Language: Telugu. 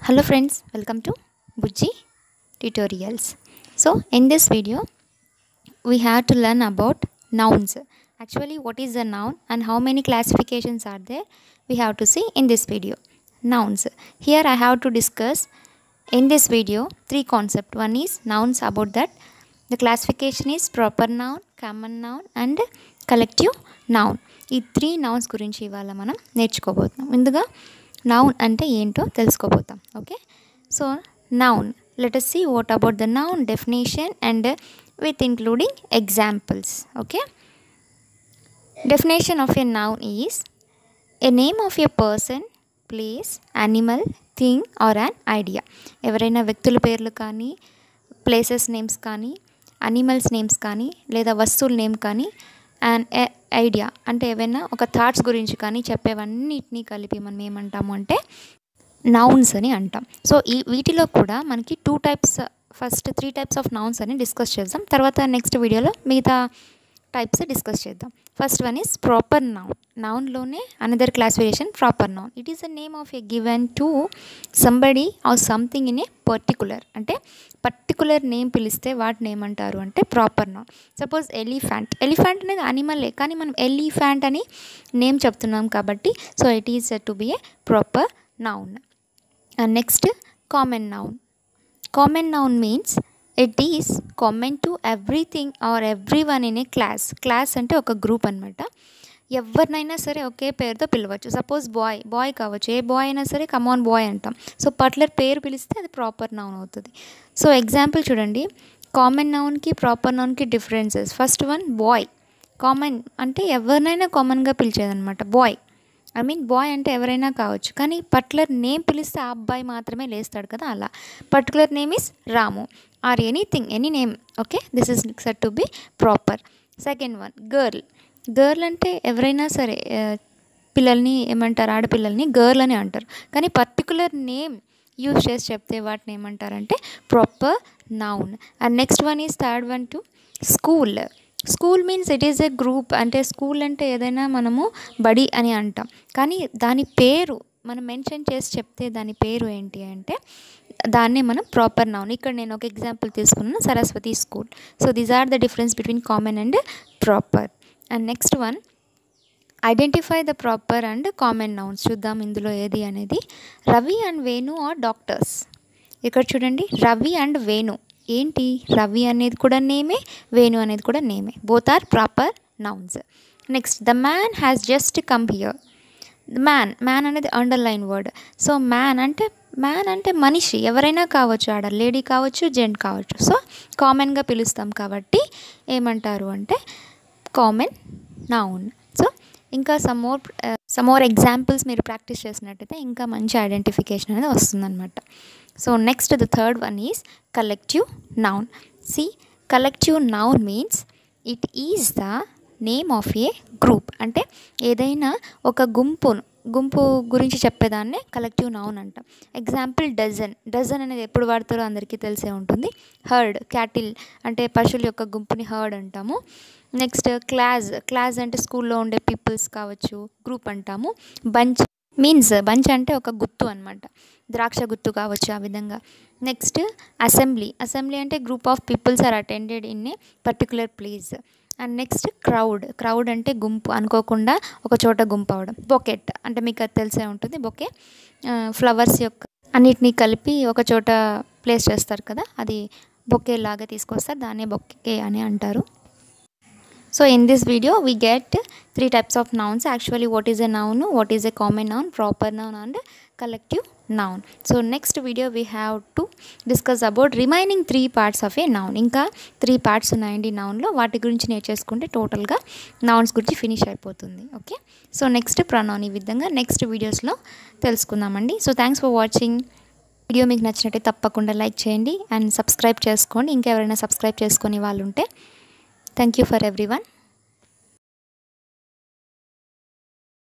Hello friends, welcome to Bujji Tutorials. So in this video, we have to learn about nouns. Actually, what is a noun and how many classifications are there? We have to see in this video. Nouns. Here I have to discuss in this video three concepts. One is nouns about that. The classification is proper noun, common noun and collective noun. ఈ త్రీ నౌన్స్ గురించి ఇవాళ మనం నేర్చుకోబోతున్నాం ముందుగా నౌన్ అంటే ఏంటో తెలుసుకోబోతాం okay so noun let us see what about the noun definition and with including examples okay definition of a noun is a name of a person place animal thing or an idea ఎవరైనా వ్యక్తుల పేర్లు కానీ ప్లేసెస్ నేమ్స్ కానీ అనిమల్స్ నేమ్స్ కానీ లేదా వస్తువుల నేమ్ కానీ అండ్ ఐడియా అంటే ఏవైనా ఒక థాట్స్ గురించి కానీ చెప్పేవన్నిటినీ కలిపి మనం ఏమంటాము అంటే నౌన్స్ అని అంటాం సో ఈ వీటిలో కూడా మనకి two types first three types of nouns అని డిస్కస్ చేద్దాం తర్వాత నెక్స్ట్ వీడియోలో మిగతా టైప్స్ డిస్కస్ చేద్దాం first one is proper noun నౌన్లోనే another classification proper noun it is a name of a given to somebody or something in a particular అంటే పర్టికులర్ నేమ్ పిలిస్తే వాటిని ఏమంటారు అంటే ప్రాపర్ నౌన్ సపోజ్ ఎలిఫెంట్ ఎలిఫెంట్ అనేది అనిమలే కానీ మనం ఎలిఫెంట్ అని నేమ్ చెప్తున్నాం కాబట్టి so it is to be a proper noun and next common noun common noun means it is common to everything or every one in a class class అంటే ఒక గ్రూప్ అనమాట ఎవరినైనా సరే ఒకే పేరుతో పిలవచ్చు సపోజ్ బాయ్ బాయ్ కావచ్చు ఏ బాయ్ అయినా సరే కమాన్ బాయ్ అంటాం సో పర్టికులర్ పేరు పిలిస్తే అది ప్రాపర్ నౌన్ అవుతుంది సో ఎగ్జాంపుల్ చూడండి కామన్ నౌన్కి ప్రాపర్ నౌన్కి differences first one boy common అంటే ఎవరినైనా కామన్గా పిలిచేదనమాట బాయ్ ఐ మీన్ బాయ్ అంటే ఎవరైనా కావచ్చు కానీ పర్టికులర్ నేమ్ పిలిస్తే ఆ అబ్బాయి మాత్రమే లేస్తాడు కదా అలా particular name is Ramu or anything any name okay this is said to be proper second one girl girl అంటే ఎవరైనా సరే పిల్లల్ని ఏమంటారు ఆడపిల్లల్ని గర్ల్ అని అంటారు కానీ పర్టికులర్ నేమ్ యూజ్ చేసి చెప్తే వాటిని ఏమంటారంటే proper noun and next one is third one to school school means it is a group అంటే స్కూల్ అంటే ఏదైనా మనము బడి అని అంటాం కానీ దాని పేరు మనం మెన్షన్ చేసి చెప్తే దాని పేరు ఏంటి అంటే దాన్నే మనం ప్రాపర్ నౌన్ ఇక్కడ నేను ఒక ఎగ్జాంపుల్ తీసుకున్నాను Saraswati school so these are the difference between common and proper and next one identify the proper and common nouns చూద్దాం ఇందులో ఏది అనేది Ravi and Venu are doctors ఇక్కడ చూడండి రవి అండ్ వేణు ఏంటి రవి అనేది కూడా నేమే వేణు అనేది కూడా నేమే both are proper nouns next the man has just come here man man అనేది అండర్లైన్ వర్డ్ సో మ్యాన్ అంటే మ్యాన్ అంటే మనిషి ఎవరైనా కావచ్చు ఆడ లేడీ కావచ్చు జెంట్ కావచ్చు సో కామన్గా పిలుస్తాం కాబట్టి ఏమంటారు అంటే కామన్ నౌన్ సో ఇంకా some more some more examples మీరు ప్రాక్టీస్ చేసినట్టయితే ఇంకా మంచి ఐడెంటిఫికేషన్ అనేది వస్తుందన్నమాట so next the third one is collective noun see collective noun means it is the name of a group అంటే ఏదైనా ఒక గుంపును గుంపు గురించి చెప్పేదాన్నే కలెక్టివ్ నౌన్ అంటాం ఎగ్జాంపుల్ డజన్ డజన్ అనేది ఎప్పుడు వాడతారో అందరికీ తెలిసే ఉంటుంది హర్డ్ క్యాటిల్ అంటే పశువుల యొక్క గుంపుని హర్డ్ అంటాము నెక్స్ట్ క్లాస్ క్లాస్ అంటే స్కూల్లో ఉండే పీపుల్స్ కావచ్చు గ్రూప్ అంటాము బంచ్ మీన్స్ బంచ్ అంటే ఒక గుత్తు అనమాట ద్రాక్ష గుత్తు కావచ్చు ఆ విధంగా నెక్స్ట్ అసెంబ్లీ అసెంబ్లీ అంటే group of peoples are attended in a particular place and next crowd crowd అంటే గుంపు అనుకోకుండా ఒక చోట గుంపు అవడం బొకెట్ అంటే మీకు అది తెలిసే ఉంటుంది బొకే ఫ్లవర్స్ యొక్క అన్నిటినీ కలిపి ఒక చోట ప్లేస్ చేస్తారు కదా అది బొకే లాగా తీసుకొస్తారు దాన్నే బొకే అని అంటారు so in this video we get three types of nouns actually what is a noun what is a common noun proper noun and collective noun so next video we have to discuss about remaining three parts of a noun ఇంకా త్రీ పార్ట్స్ ఉన్నాయండి నౌన్లో వాటి గురించి నేర్చేసుకుంటే టోటల్గా నౌన్స్ గురించి ఫినిష్ అయిపోతుంది ఓకే సో నెక్స్ట్ ప్రొనౌన్ ఈ విధంగా నెక్స్ట్ వీడియోస్లో తెలుసుకుందామండి so thanks for watching video మీకు నచ్చినట్టే తప్పకుండా లైక్ చేయండి అండ్ సబ్స్క్రైబ్ చేసుకోండి ఇంకా ఎవరైనా సబ్స్క్రైబ్ చేసుకొని వాళ్ళు ఉంటే thank you for every one